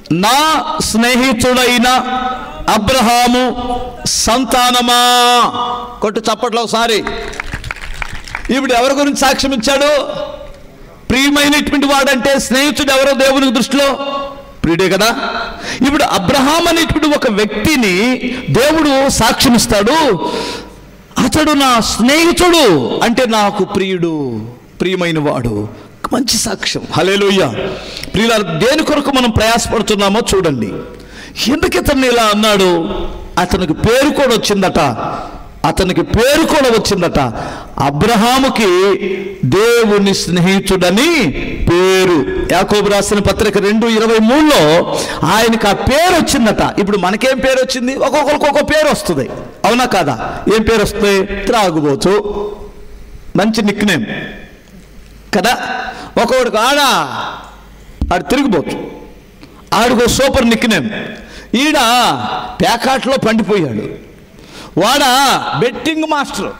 నా స్నేహితుడైన అబ్రహాము సంతానమా కొట్టు చప్పట్లో ఒకసారి ఇప్పుడు ఎవరి గురించి సాక్ష్యం ఇచ్చాడు ప్రియమైనటువంటి వాడంటే స్నేహితుడు ఎవరో దేవుని దృష్టిలో ప్రియుడే కదా ఇప్పుడు అబ్రహాం అనేటువంటి ఒక వ్యక్తిని దేవుడు సాక్ష్యం ఇస్తాడు అతడు నా స్నేహితుడు అంటే నాకు ప్రియుడు ప్రియమైన వాడు మంచి సాక్ష్యం హలేలుయ్య ప్రియుల దేని కొరకు మనం ప్రయాసపడుతున్నామో చూడండి ఎందుకు ఇతన్ని ఇలా అన్నాడు అతనికి పేరు కూడా వచ్చిందట అతనికి పేరు కూడా వచ్చిందట అబ్రహాముకి దేవుని స్నేహితుడని పేరు యాకోబు రాసిన పత్రిక రెండు ఇరవై మూడులో ఆయనకి ఆ పేరు వచ్చిందట ఇప్పుడు మనకేం పేరు వచ్చింది ఒక్కొక్కరికి ఒక్కొక్క పేరు వస్తుంది అవునా కాదా ఏం పేరు వస్తుంది త్రాగుబోతు మంచి నిక్నేమ్ కదా ఒక్కొక్కడికి ఆడ ఆడు తిరిగిపోతు ఆడికో సూపర్ నిక్నేమ్ ఈడ ప్యాకాట్లో పండిపోయాడు వాడ బెట్టింగ్ మాస్టర్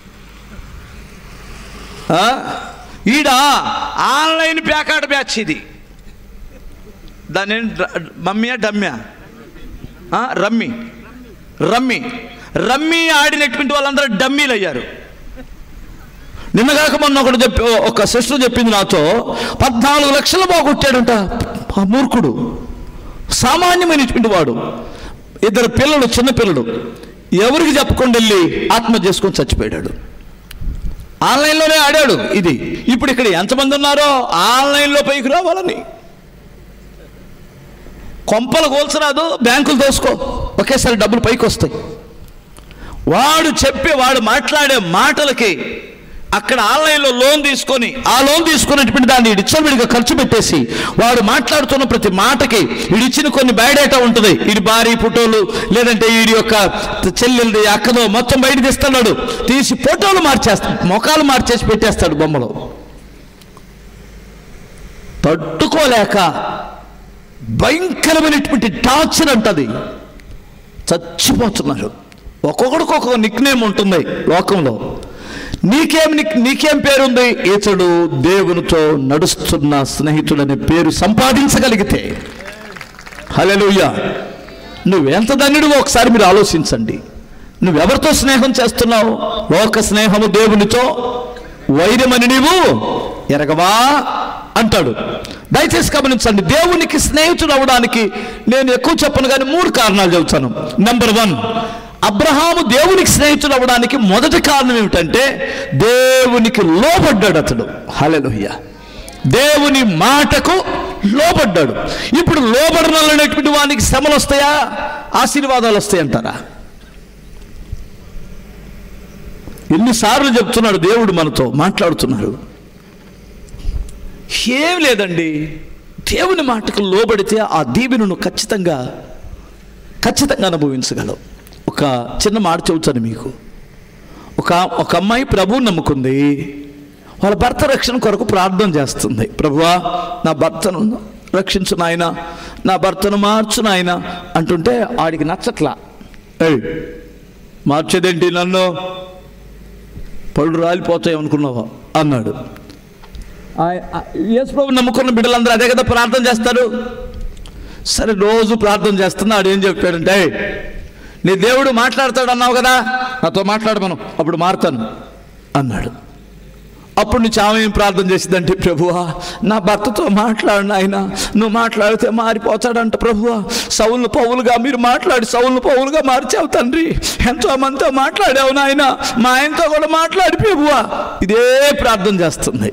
ఆ? ఈడ ఆన్లైన్ ప్యాకాట్ బ్యాచ్ ఇది దాని మమ్మీయా డమ్యా ఆ, రమ్మి రమ్మి రమ్మి ఆడినటువంటి వాళ్ళందరూ డమ్మీలు అయ్యారు నిన్నగాక మొన్న ఒకటి చెప్పి ఒక సిస్టర్ చెప్పింది నాతో పద్నాలుగు లక్షలు బాగొట్టాడంట ఆ మూర్ఖుడు సామాన్యమైనటువంటి వాడు ఇద్దరు పిల్లలు చిన్న పిల్లలు ఎవరికి చెప్పకుండా వెళ్ళి ఆత్మహత్య చేసుకొని చచ్చిపోయాడు ఆన్లైన్లోనే ఆడాడు ఇది ఇప్పుడు ఇక్కడ ఎంతమంది ఉన్నారో ఆన్లైన్లో పైకి రావాలని కొంపలు కోల్చరాదు బ్యాంకులు దోసుకో ఒకేసారి డబ్బులు పైకి వస్తాయి వాడు చెప్పి వాడు మాట్లాడే మాటలకి అక్కడ ఆన్లైన్లో లోన్ తీసుకొని ఆ లోన్ తీసుకున్నటువంటి దాన్ని ఇడిచవిడిగా ఖర్చు పెట్టేసి వాడు మాట్లాడుతున్న ప్రతి మాటకి ఇడిచిన కొన్ని బయోడేటా ఉంటుంది ఇది భారీ ఫోటోలు లేదంటే వీడి యొక్క చెల్లెలది అక్కదో మొత్తం బయట తీస్తున్నాడు తీసి ఫోటోలు మార్చేస్తాడు ముఖాలు మార్చేసి పెట్టేస్తాడు బొమ్మలు తట్టుకోలేక భయంకరమైనటువంటి టార్చర్ అంటది చచ్చిపోతున్నారు ఒక్కొక్కడికి ఒక్కొక్క నిక్నేమ్ ఉంటుంది లోకంలో నీకేం నిక్- నీకేం పేరుంది ఇతడు దేవునితో నడుస్తున్న స్నేహితుడనే పేరు సంపాదించగలిగితే హల్లెలూయా నువ్వెంత ధన్యుడివో ఒకసారి మీరు ఆలోచించండి నువ్వెవరితో స్నేహం చేస్తున్నావు లోక స్నేహము దేవునితో వైరమని నీవు ఎరగవా అంటాడు దయచేసి గమనించండి దేవునికి స్నేహితుడు అవడానికి నేను ఎక్కువ చెప్పను కానీ మూడు కారణాలు చెబుతాను నెంబర్ వన్ అబ్రహాము దేవునికి స్నేహితుడు అవడానికి మొదటి కారణం ఏమిటంటే దేవునికి లోబడ్డాడు అతడు హల్లెలూయా దేవుని మాటకు లోబడ్డాడు ఇప్పుడు లోబడనటువంటి వానికి శ్రమలు వస్తాయా ఆశీర్వాదాలు వస్తాయంటారా ఎన్నిసార్లు చెప్తున్నాడు దేవుడు మనతో మాట్లాడుతున్నారు ఏం లేదండి దేవుని మాటకు లోబడితే ఆ దీవెనను ఖచ్చితంగా ఖచ్చితంగా అనుభవించగలవు ఒక చిన్న మాట చెబుతాను మీకు ఒక ఒక అమ్మాయి ప్రభువుని నమ్ముకుంది వాళ్ళ భర్త రక్షణ కొరకు ప్రార్థన చేస్తుంది ప్రభువా నా భర్తను రక్షించు నాయన నా భర్తను మార్చు నాయన అంటుంటే ఆడికి నచ్చట్లా ఏయ్ మార్చేదేంటి నన్ను పళ్ళు రాలిపోతాయి అనుకున్నావా అన్నాడు యేసు ప్రభు నమ్ముకున్న బిడ్డలందరూ అదే కదా ప్రార్థన చేస్తారు సరే రోజు ప్రార్థన చేస్తున్నా ఆడు ఏం చెప్పాడంటే "ఏయ్, నీ దేవుడు మాట్లాడతాడు అన్నావు కదా నాతో మాట్లాడమను అప్పుడు మారుతాను అన్నాడు అప్పుడు నుంచి ఆమె ఏం ప్రార్థన చేసిందంటే ప్రభువా నా భర్తతో మాట్లాడు నాయన నువ్వు మాట్లాడితే మారిపోతాడంట ప్రభువా సౌలు పౌలుగా మీరు మాట్లాడి సౌలు పౌలుగా మార్చావు తండ్రి ఎంతో మందితో మాట్లాడావు నాయన మా ఆయనతో కూడా మాట్లాడి ప్రభువా ఇదే ప్రార్థన చేస్తుంది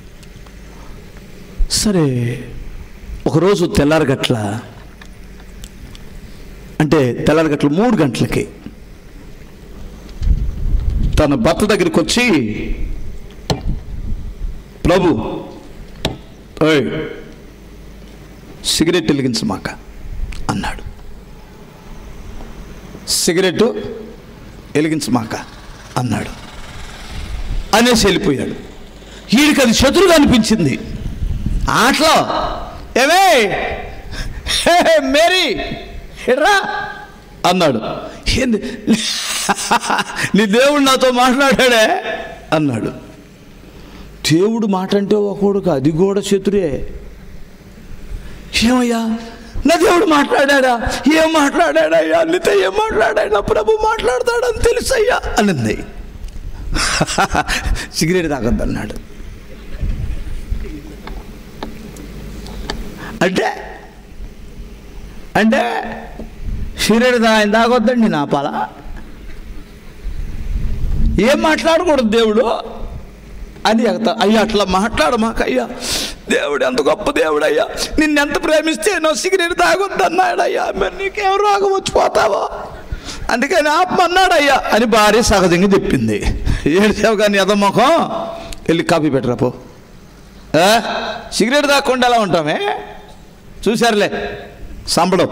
సరే ఒకరోజు తెల్లారగట్ల అంటే తెల్లారగట్ల మూడు గంటలకి తన భర్త దగ్గరికి వచ్చి ప్రభు ఓయ్ సిగరెట్ వెలిగించమాక అన్నాడు సిగరెట్ వెలిగించమాక అన్నాడు అనేసి వెళ్ళిపోయాడు వీడికి అది శత్రుగా అనిపించింది ఆటలో ఏమే హే, హే, మేరీ ఎడ్రా అన్నాడు ఏంది నీ దేవుడు నాతో మాట్లాడాడే అన్నాడు దేవుడు మాట అంటే ఒకడుకు అది కూడా శత్రుయే ఏమయ్యా నా దేవుడు మాట్లాడా ఏం మాట్లాడాడయ్యా నీతో ఏం మాట్లాడాడు నా ప్రభు మాట్లాడతాడని తెలుసయ్యా అనింది సిగరెట్ తాగొద్దన్నాడు అంటే అంటే సిగరెట్ ఆయన తాగొద్దండి నా పాల ఏం మాట్లాడకూడదు దేవుడు అని ఎగతా అయ్యా అట్లా మాట్లాడు మాకు అయ్యా దేవుడు ఎంత గొప్ప దేవుడు అయ్యా నిన్నెంత ప్రేమిస్తే నో సిగరెట్ తాగొద్దన్నాడు అయ్యా మరి నీకేం రోగం వచ్చిపోతావో అందుకని ఆపమన్నాడు అయ్యా అని భార్య సహజంగా చెప్పింది ఏడ్చావు కానీ ఎదమ్మకం వెళ్ళి కాఫీ పెట్టరా పో ఆ? సిగరెట్ తాగకుండా ఎలా ఉంటామే చూశారులే సంబడం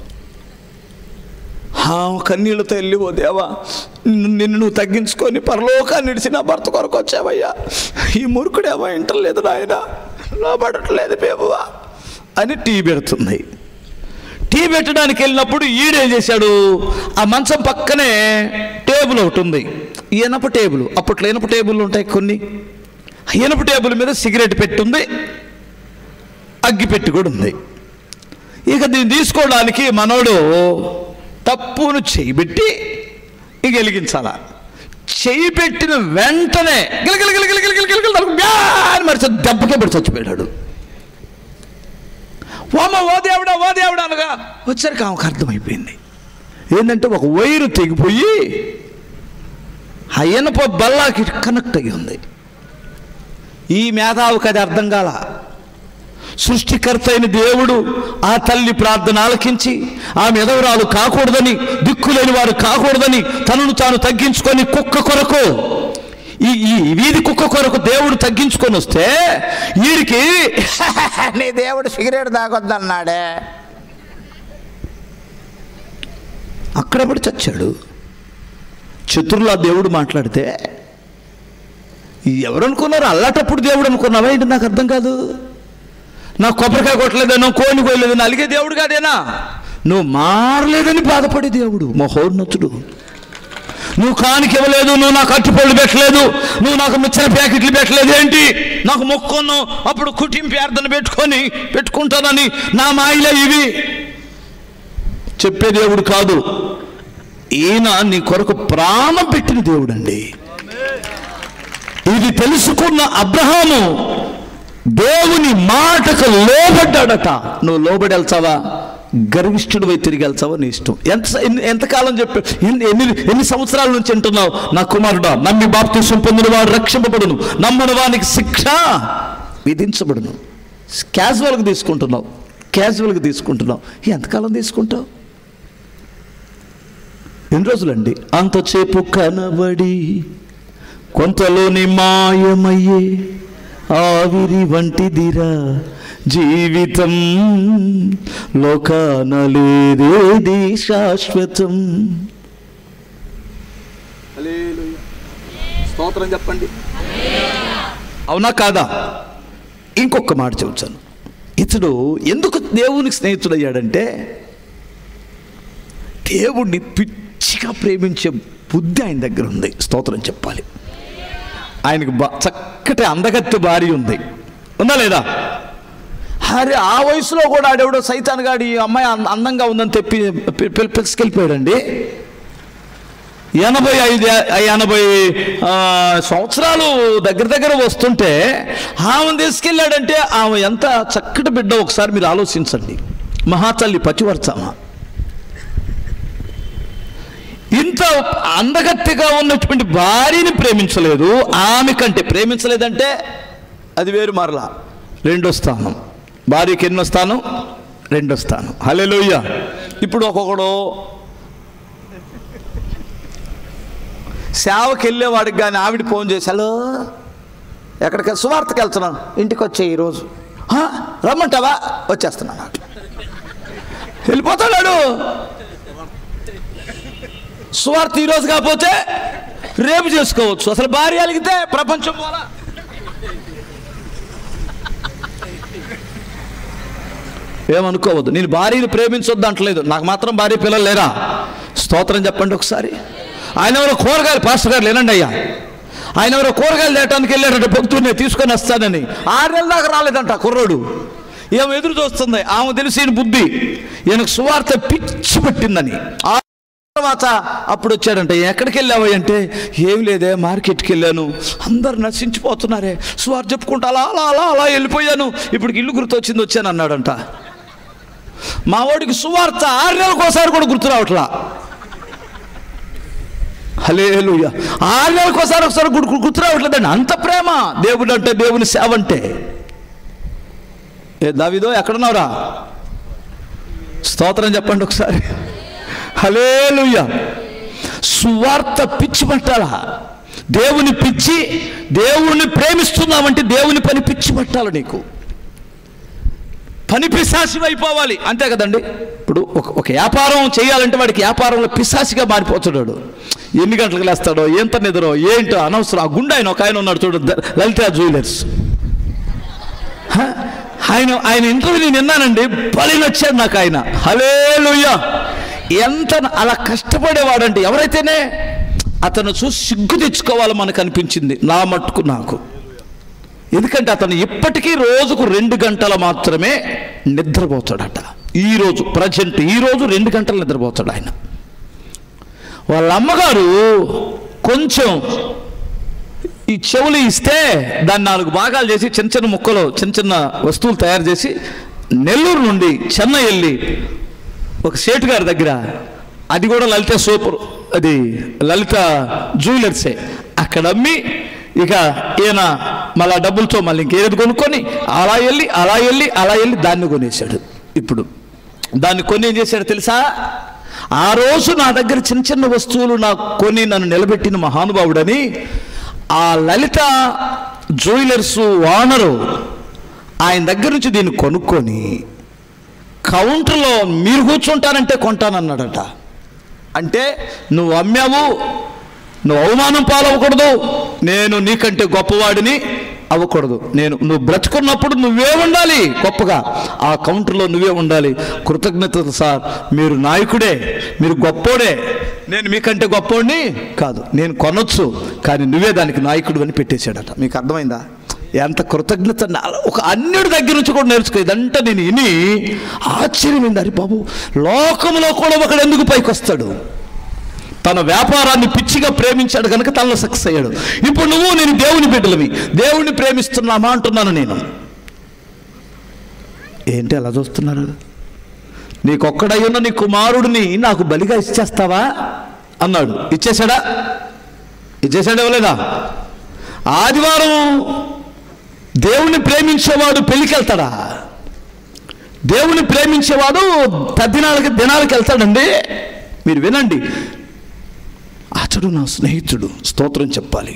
ఆ కన్నీళ్ళతో వెళ్ళి ఓ దేవా నిన్ను నిన్ను నువ్వు తగ్గించుకొని పరలోకాన్ని నిడిచి నా భర్త కొరకు వచ్చావయ్యా ఈ మురుకుడేమో ఇంటలేదు నాయన లోపడట్లేదు బేబువా అని టీ పెడుతుంది టీ పెట్టడానికి వెళ్ళినప్పుడు ఈడేం చేశాడు ఆ మంచం పక్కనే టేబుల్ ఒకటి ఉంది ఇనప టేబుల్ అప్పట్లో ఇనప టేబుల్ ఉంటాయి కొన్ని ఆ ఇనప టేబుల్ మీద సిగరెట్ పెట్టుంది అగ్గి పెట్టి కూడా ఉంది ఇక దీన్ని తీసుకోవడానికి మనోడు తప్పును చేయి పెట్టి ఇక వెలిగించాల చేయి పెట్టిన వెంటనే గిలగిల గిలగిల గిలగిల గిలగిల తలకు బ్యా అని మరిచి దెబ్బకే పడి చచ్చిపోయాడు ఓమ ఓ దేవుడా ఓ దేవుడా అనగా వచ్చరికి ఆమెకు అర్థమైపోయింది ఏంటంటే ఒక వైరు తెగిపోయి ఆ ఇనప బల్లాకి కనెక్ట్ అయ్యి ఉంది ఈ మేధావుకి అది అర్థం కాల సృష్టికర్త అయిన దేవుడు ఆ తల్లి ప్రార్థన ఆలకించి ఆమె ఎదవరాలు కాకూడదని దిక్కులేని వారు కాకూడదని తనను తాను తగ్గించుకొని కుక్క కొరకు ఈ ఈ వీధి కుక్క కొరకు దేవుడు తగ్గించుకొని వస్తే వీడికి నీ దేవుడు సిగరెట్ తాగొద్దన్నాడే అక్కడ పడి చచ్చాడు చతుర్లా దేవుడు మాట్లాడితే ఎవరు అనుకున్నారు అల్లాటప్పుడు దేవుడు అనుకున్నావా ఏంటి నాకు అర్థం కాదు నా కొబ్బరికాయ కొట్టలేదనో కోని కోయలేదని అలిగే దేవుడు కాదేనా నువ్వు మారలేదని బాధపడే దేవుడు మహోన్నతుడు నువ్వు కానికి ఇవ్వలేదు నువ్వు నాకు అట్టిపళ్ళు పెట్టలేదు నువ్వు నాకు మిచ్చర ప్యాకెట్లు పెట్టలేదు ఏంటి నాకు మొక్కున్నావు అప్పుడు కుటుంబ ప్రార్థన పెట్టుకొని పెట్టుకుంటానని నా మాయలే ఇవి చెప్పే దేవుడు కాదు ఈయన నీ కొరకు ప్రాణం పెట్టిన దేవుడు అండి ఇది తెలుసుకున్న అబ్రహాము దేవుని మాటకు లోబడ్డాడట నువ్వు లోబడి వెళ్తావా గర్విష్ఠుడు పోయి తిరిగి వెళ్తావా నీ ఇష్టం ఎంత ఎన్ని- ఎంతకాలం చెప్పి ఎన్ని ఎన్ని ఎన్ని సంవత్సరాల నుంచి అంటున్నావు నా కుమారుడా నమ్మి బాప్తిసం పొందిన వాడు రక్షింపబడును నమ్మని వానికి శిక్ష విధించబడును క్యాజువల్గా తీసుకుంటున్నావు క్యాజువల్గా తీసుకుంటున్నావు ఎంతకాలం తీసుకుంటావు ఎన్ని రోజులండి అంతసేపు కనబడి కొంతలోని మాయమయ్యే ఆవిరి వంటిదిరా జీవితం లోకాన లేదేది శాశ్వతం స్తోత్రం చెప్పండి అవునా కాదా ఇంకొక మాట చెబుతాను ఇతడు ఎందుకు దేవునికి స్నేహితుడయ్యాడంటే దేవుణ్ణి పిచ్చిగా ప్రేమించే బుద్ధి ఆయన దగ్గర ఉంది స్తోత్రం చెప్పాలి ఆయనకు బా చక్కటి అందగత్తె భార్య ఉంది ఉందా లేదా అరే ఆ వయసులో కూడా ఆడెవడో సైతాన్ గాడి ఈ అమ్మాయి అంద- అందంగా ఉందని తెప్పి పి- పి- పిలుచుకెళ్ళిపోయాడండి ఎనభై ఐదు ఎనభై ఆ, సంవత్సరాలు దగ్గర దగ్గర వస్తుంటే ఆమెను తీసుకెళ్ళాడంటే ఆమె ఎంత చక్కటి బిడ్డ ఒకసారి మీరు ఆలోచించండి మహాతల్లి పతివర్తమ ఇంత అందగత్తెగా ఉన్నటువంటి భార్యని ప్రేమించలేదు ఆమె కంటే ప్రేమించలేదంటే అది వేరు మరలా రెండో స్థానం భార్యకి ఎన్నో స్థానం రెండో స్థానం హలెలుయ్య ఇప్పుడు ఒక్కొక్కడు సేవకి వెళ్ళేవాడికి కానీ ఆవిడ ఫోన్ చేసి హలో ఎక్కడికి సువార్తకి వెళ్తున్నాను ఇంటికి వచ్చే ఈరోజు "హా? రమ్మంటావా వచ్చేస్తున్నాను వెళ్ళిపోతాడు సువార్త ఈరోజు కాకపోతే రేపు చేసుకోవచ్చు అసలు భార్య అలిగితే ప్రపంచం పోలా ఏమనుకోవద్దు నేను భార్యను ప్రేమించొద్దు అంటలేదు నాకు మాత్రం భార్య పిల్లలు లేరా స్తోత్రం చెప్పండి ఒకసారి ఆయన ఎవరో కూరగాయలు పాస్టర్ గారు లేనండి అయ్యా ఆయన ఎవరో కూరగాయలు తేటానికి వెళ్ళాడంట భక్తుడిని తీసుకొని వస్తానని ఆరు నెలల దాకా రాలేదంట కుర్రోడు ఏమో ఎదురు చూస్తుంది ఆమె తెలిసిన బుద్ధి ఈయనకు సువార్త పిచ్చి పట్టిందని ఆ తర్వాత అప్పుడు వచ్చాడంట ఎక్కడికి వెళ్ళావు అంటే ఏం లేదే మార్కెట్కి వెళ్ళాను అందరు నశించిపోతున్నారే సువార్ చెప్పుకుంటా అలా అలా అలా అలా వెళ్ళిపోయాను ఇప్పుడు ఇల్లు గుర్తొచ్చింది వచ్చాను అన్నాడంట మా వాడికి సువార్త ఆరు నెలలకు ఒకసారి కూడా గుర్తు రావట్లా హలేలుయ ఆరు నెలలకు ఒకసారి ఒకసారి గుర్తు గుర్తు రావట్లేదండి అంత ప్రేమ దేవుడు అంటే దేవుని సేవ అంటే ఏ దావిదో ఎక్కడున్నావురా స్తోత్రం చెప్పండి ఒకసారి హలేలుయ సువార్త పిచ్చి పట్టాలా దేవుని పిచ్చి దేవుణ్ణి ప్రేమిస్తున్నామంటే దేవుని పని పిచ్చి పట్టాలి నీకు పని పిశాసి అయిపోవాలి అంతే కదండి ఇప్పుడు ఒక ఒక వ్యాపారం చేయాలంటే వాడికి వ్యాపారంలో పిశాసిగా మారిపోతున్నాడు ఎన్ని గంటలకు లేస్తాడో ఎంత నిద్రో ఏంటో అనవసరం ఆ గుండె ఆయన ఒక ఆయన ఉన్నాడు చూడు ద- లలిత జ్యువెలర్స్ హ? ఆయన ఆయన ఇంటర్వ్యూ నేను విన్నానండి బలి నచ్చాడు నాకు ఆయన హలేలుయ్య ఎంత అలా కష్టపడేవాడండి ఎవరైతేనే అతను చూసి సిగ్గు తెచ్చుకోవాలి మనకు అనిపించింది నా మట్టుకు నాకు ఎందుకంటే అతను ఇప్పటికీ రోజుకు రెండు గంటల మాత్రమే నిద్రపోతాడట ఈ రోజు ప్రజెంట్ ఈ రోజు రెండు గంటలు నిద్రపోతాడు ఆయన వాళ్ళ అమ్మగారు కొంచెం ఈ చెవులు ఇస్తే దాన్ని నాలుగు భాగాలు చేసి చిన్న చిన్న ముక్కలు చిన్న చిన్న వస్తువులు తయారు చేసి నెల్లూరు నుండి చెన్నై వెళ్ళి ఒక సేటు గారి దగ్గర అది కూడా లలిత సూపర్ అది లలిత జ్యువెలర్సే అక్కడ అమ్మి ఇక ఈయన మళ్ళా డబ్బులతో మళ్ళీ ఇంకేది కొనుక్కొని అలా వెళ్ళి అలా వెళ్ళి అలా వెళ్ళి దాన్ని కొనేశాడు ఇప్పుడు దాన్ని కొని ఏం చేశాడు తెలుసా ఆ రోజు నా దగ్గర చిన్న చిన్న వస్తువులు నాకు కొని నన్ను నిలబెట్టిన మహానుభావుడని ఆ లలిత జ్యువెలర్స్ ఓనరు ఆయన దగ్గర నుంచి దీన్ని కొనుక్కొని కౌంటర్లో మీరు కూర్చుంటానంటే కొంటానన్నాడట అంటే నువ్వు అమ్మావు నువ్వు అవమానం పాలవ్వకూడదు నేను నీకంటే గొప్పవాడిని అవ్వకూడదు నేను నువ్వు బ్రతుకున్నప్పుడు నువ్వే ఉండాలి గొప్పగా ఆ కౌంటర్లో నువ్వే ఉండాలి కృతజ్ఞతలు సార్ మీరు నాయకుడే మీరు గొప్పోడే నేను మీకంటే గొప్పోడిని కాదు నేను కొనొచ్చు కానీ నువ్వే దానికి నాయకుడు అని పెట్టేశాడట మీకు అర్థమైందా ఎంత కృతజ్ఞత నా- ఒక అన్యుడి దగ్గర నుంచి కూడా నేర్చుకో ఇదంతా నేను విని ఆశ్చర్యమైంది అరే బాబు లోకంలో కూడా ఒకడు ఎందుకు పైకి వస్తాడు తన వ్యాపారాన్ని పిచ్చిగా ప్రేమించాడు కనుక తనలో సక్సెస్ అయ్యాడు ఇప్పుడు నువ్వు నేను దేవుని బిడ్డలవి దేవుణ్ణి ప్రేమిస్తున్నామా అంటున్నాను నేను ఏంటి అలా చూస్తున్నారు నీకొక్కడై ఉన్న నీ కుమారుడిని నాకు బలిగా ఇచ్చేస్తావా అన్నాడు ఇచ్చేశాడా ఇచ్చేశాడా ఇవ్వలేదా ఆదివారం దేవుణ్ణి ప్రేమించేవాడు పెళ్ళికి వెళ్తాడా దేవుని ప్రేమించేవాడు తద్దినాలకి దినాలకి వెళ్తాడండి మీరు వినండి అతడు నా స్నేహితుడు స్తోత్రం చెప్పాలి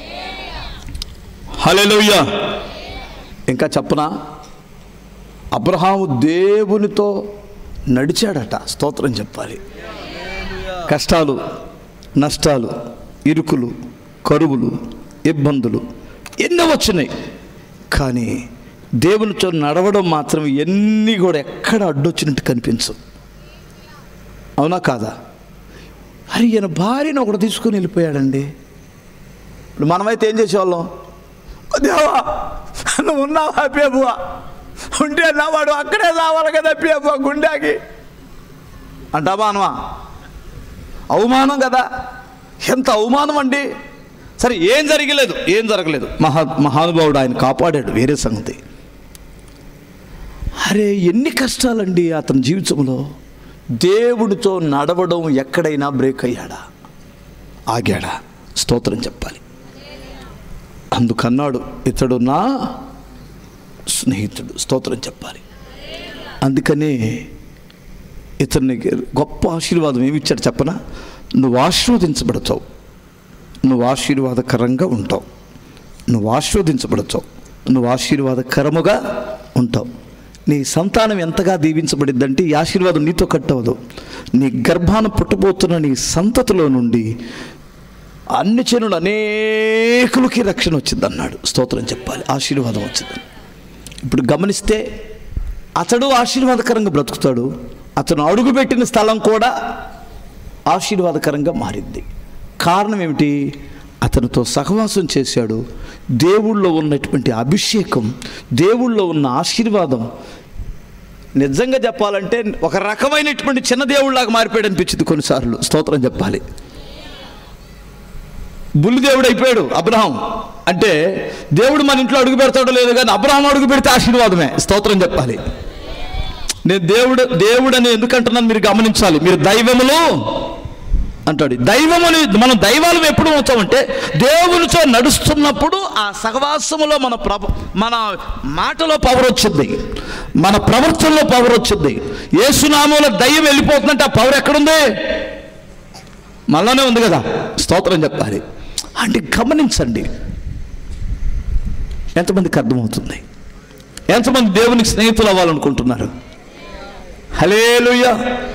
హల్లెలూయ ఇంకా చెప్పనా అబ్రహాము దేవునితో నడిచాడట స్తోత్రం చెప్పాలి కష్టాలు నష్టాలు ఇరుకులు కరువులు ఇబ్బందులు ఎన్నో వచ్చినాయి కానీ దేవునితో నడవడం మాత్రం ఎన్ని కూడా ఎక్కడ అడ్డొచ్చినట్టు కనిపించవు అవునా కాదా అరే ఈయన భార్యను ఒకటి తీసుకుని వెళ్ళిపోయాడండి ఇప్పుడు మనమైతే ఏం చేసేవాళ్ళం "ఓ దేవా నువ్వు ఉన్నావా పేబువా ఉంటే నా వాడు అక్కడే రావాలి కదా పేబువా గుండాకి అంటావా అనవా అవమానం కదా ఎంత అవమానం అండి సరే ఏం జరగలేదు ఏం జరగలేదు మహా మహానుభావుడు ఆయన కాపాడాడు వేరే సంగతి అరే ఎన్ని కష్టాలండి అతని జీవితంలో దేవుడితో నడవడం ఎక్కడైనా బ్రేక్ అయ్యాడా ఆగాడా స్తోత్రం చెప్పాలి అందుకన్నాడు ఇతడు నా స్నేహితుడు స్తోత్రం చెప్పాలి అందుకనే ఇతనికి గొప్ప ఆశీర్వాదం ఏమి ఇచ్చాడు చెప్పనా నువ్వు ఆశీర్వదించబడతావు నువ్వు ఆశీర్వాదకరంగా ఉంటావు నువ్వు ఆశీర్వదించబడతావు నువ్వు ఆశీర్వాదకరముగా ఉంటావు నీ సంతానం ఎంతగా దీవించబడిద్దంటే ఈ ఆశీర్వాదం నీతో కట్టవదు నీ గర్భాన పుట్టబోతున్న నీ సంతతిలో నుండి అన్ని చెనులు అనేకులకి రక్షణ వచ్చింది అన్నాడు స్తోత్రం చెప్పాలి ఆశీర్వాదం వచ్చింది ఇప్పుడు గమనిస్తే అతడు ఆశీర్వాదకరంగా బ్రతుకుతాడు అతను అడుగుపెట్టిన స్థలం కూడా ఆశీర్వాదకరంగా మారింది కారణం ఏమిటి అతనితో సహవాసం చేశాడు దేవుళ్ళో ఉన్నటువంటి అభిషేకం దేవుళ్ళో ఉన్న ఆశీర్వాదం నిజంగా చెప్పాలంటే ఒక రకమైనటువంటి చిన్న దేవుడిలాగా మారిపోయాడు అనిపించింది కొన్నిసార్లు స్తోత్రం చెప్పాలి బుల్లి దేవుడు అయిపోయాడు అబ్రహాం అంటే దేవుడు మన ఇంట్లో అడుగు పెడతాడో లేదో కానీ అబ్రహాం అడుగు పెడితే ఆశీర్వాదమే స్తోత్రం చెప్పాలి నేను దేవుడు దేవుడు అని ఎందుకంటున్నాను మీరు గమనించాలి మీరు దైవములు అంటాడు దైవముని మనం దైవాలు ఎప్పుడు అవుతామంటే దేవునితో నడుస్తున్నప్పుడు ఆ సహవాసములో మన ప్రభ మన మాటలో పవర్ వచ్చింది మన ప్రవర్తనలో పవర్ వచ్చింది ఏసునామంలో దయ్యం వెళ్ళిపోతుందంటే ఆ పవర్ ఎక్కడుంది మళ్ళానే ఉంది కదా స్తోత్రం చెప్పాలి అంటే గమనించండి ఎంతమందికి అర్థమవుతుంది ఎంతమంది దేవునికి స్నేహితులు అవ్వాలనుకుంటున్నారు హలేలుయ్య